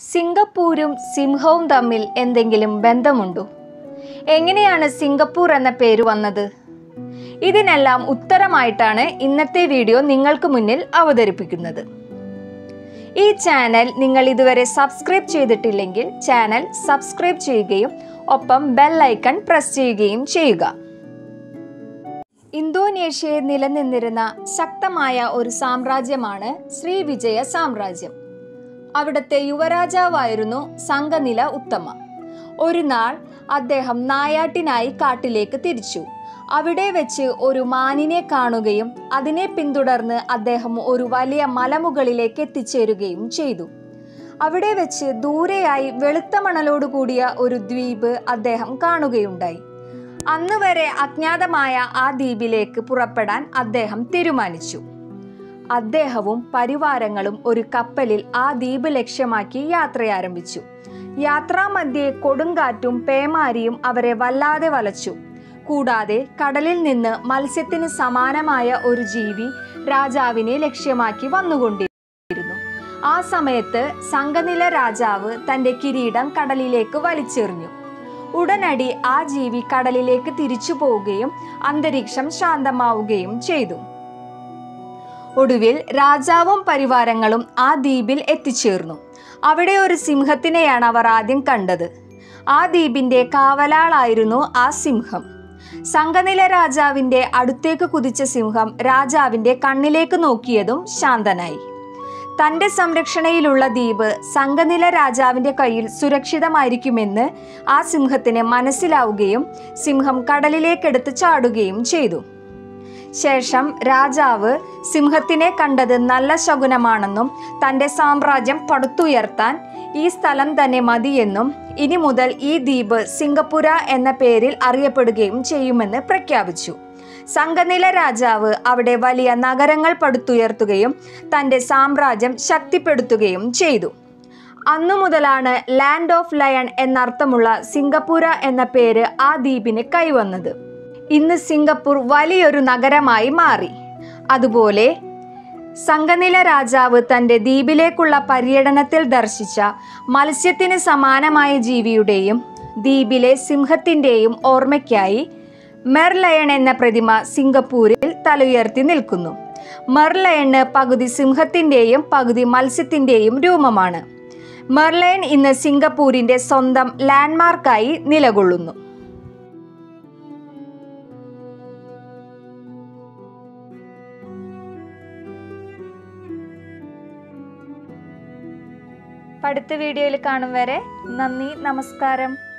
സിംഗപ്പൂരും സിംഹവും തമ്മിൽ എന്തെങ്കിലും ബന്ധമുണ്ടോ എങ്ങനെയാണ് സിംഗപ്പൂർ എന്ന പേര് വന്നത് ഇതിനെല്ലാം ഉത്തരമായിട്ടാണ് ഇന്നത്തെ വീഡിയോ നിങ്ങൾക്ക് മുന്നിൽ അവതരിപ്പിക്കുന്നത് ഈ ചാനൽ നിങ്ങൾ ഇതുവരെ സബ്സ്ക്രൈബ് ചെയ്തിട്ടില്ലെങ്കിൽ ചാനൽ സബ്സ്ക്രൈബ് ചെയ്യുകയും ഒപ്പം ബെൽ ഐക്കൺ പ്രസ് ചെയ്യുകയും ചെയ്യുക ഇന്തോനേഷ്യയിൽ നിലനിന്നിരുന്ന ശക്തമായ ഒരു സാമ്രാജ്യമാണ് ശ്രീവിജയ സാമ്രാജ്യം അവിടുത്തെ യുവരാജാവായിരുന്നു സംഘനില ഉത്തമ ഒരു നാൾ അദ്ദേഹം നായാട്ടിനായി കാട്ടിലേക്ക് തിരിച്ചു അവിടെ വെച്ച് ഒരു മാനിനെ കാണുകയും അതിനെ പിന്തുടർന്ന് അദ്ദേഹം ഒരു വലിയ മലമുകളിലേക്ക് എത്തിച്ചേരുകയും ചെയ്തു അവിടെ വെച്ച് ദൂരെയായി വെളുത്ത മണലോട് കൂടിയ ഒരു ദ്വീപ് അദ്ദേഹം കാണുകയുണ്ടായി അന്ന് വരെ അജ്ഞാതമായ ആ ദ്വീപിലേക്ക് പുറപ്പെടാൻ അദ്ദേഹം തീരുമാനിച്ചു അദ്ദേഹവും പരിവാരങ്ങളും ഒരു കപ്പലിൽ ആ ദ്വീപ് ലക്ഷ്യമാക്കി യാത്രയാരംഭിച്ചു യാത്രാമധ്യേ കൊടുങ്കാറ്റും പേമാരിയും അവരെ വല്ലാതെ വലച്ചു കൂടാതെ കടലിൽ നിന്ന് മത്സ്യത്തിന് സമാനമായ ഒരു ജീവി രാജാവിനെ ലക്ഷ്യമാക്കി വന്നുകൊണ്ടിരുന്നു ആ സമയത്ത് സംഘനില രാജാവ് തന്റെ കിരീടം കടലിലേക്ക് വലിച്ചെറിഞ്ഞു ഉടനടി ആ ജീവി കടലിലേക്ക് തിരിച്ചു പോവുകയും അന്തരീക്ഷം ശാന്തമാവുകയും ചെയ്തു ഒടുവിൽ രാജാവും പരിവാരങ്ങളും ആ ദ്വീപിൽ എത്തിച്ചേർന്നു അവിടെ ഒരു സിംഹത്തിനെയാണ് അവർ ആദ്യം കണ്ടത് ആ ദ്വീപിന്റെ കാവലാളായിരുന്നു ആ സിംഹം സംഘനില രാജാവിന്റെ അടുത്തേക്ക് കുതിച്ച സിംഹം രാജാവിന്റെ കണ്ണിലേക്ക് നോക്കിയതും ശാന്തനായി തന്റെ സംരക്ഷണയിലുള്ള ദ്വീപ് സംഘനില രാജാവിന്റെ കയ്യിൽ സുരക്ഷിതമായിരിക്കുമെന്ന് ആ സിംഹത്തിന് മനസ്സിലാവുകയും സിംഹം കടലിലേക്കെടുത്ത് ചാടുകയും ചെയ്തു ശേഷം രാജാവ് സിംഹത്തിനെ കണ്ടത് നല്ല ശകുനമാണെന്നും തൻ്റെ സാമ്രാജ്യം പടുത്തുയർത്താൻ ഈ സ്ഥലം തന്നെ മതിയെന്നും ഇനി മുതൽ ഈ ദ്വീപ് സിംഗപ്പുര എന്ന പേരിൽ അറിയപ്പെടുകയും ചെയ്യുമെന്ന് പ്രഖ്യാപിച്ചു സംഘനില രാജാവ് അവിടെ വലിയ നഗരങ്ങൾ പടുത്തുയർത്തുകയും തൻ്റെ സാമ്രാജ്യം ശക്തിപ്പെടുത്തുകയും ചെയ്തു അന്നു മുതലാണ് ലാൻഡ് ഓഫ് ലയൺ എന്നർത്ഥമുള്ള സിംഗപ്പൂര എന്ന പേര് ആ ദ്വീപിന് കൈവന്നത് ഇന്ന് സിംഗപ്പൂർ വലിയൊരു നഗരമായി മാറി അതുപോലെ സംഘനില രാജാവ് തൻ്റെ ദ്വീപിലേക്കുള്ള പര്യടനത്തിൽ ദർശിച്ച മത്സ്യത്തിന് സമാനമായ ജീവിയുടെയും ദ്വീപിലെ സിംഹത്തിൻ്റെയും ഓർമ്മയ്ക്കായി മെർലയൺ എന്ന പ്രതിമ സിംഗപ്പൂരിൽ തലയുയർത്തി നിൽക്കുന്നു മെർലയണ് പകുതി സിംഹത്തിൻ്റെയും പകുതി മത്സ്യത്തിൻ്റെയും രൂപമാണ് മെർലയൺ ഇന്ന് സിംഗപ്പൂരിൻ്റെ സ്വന്തം ലാൻഡ്മാർക്കായി നിലകൊള്ളുന്നു അടുത്ത വീഡിയോയിൽ കാണും വരെ നന്ദി നമസ്കാരം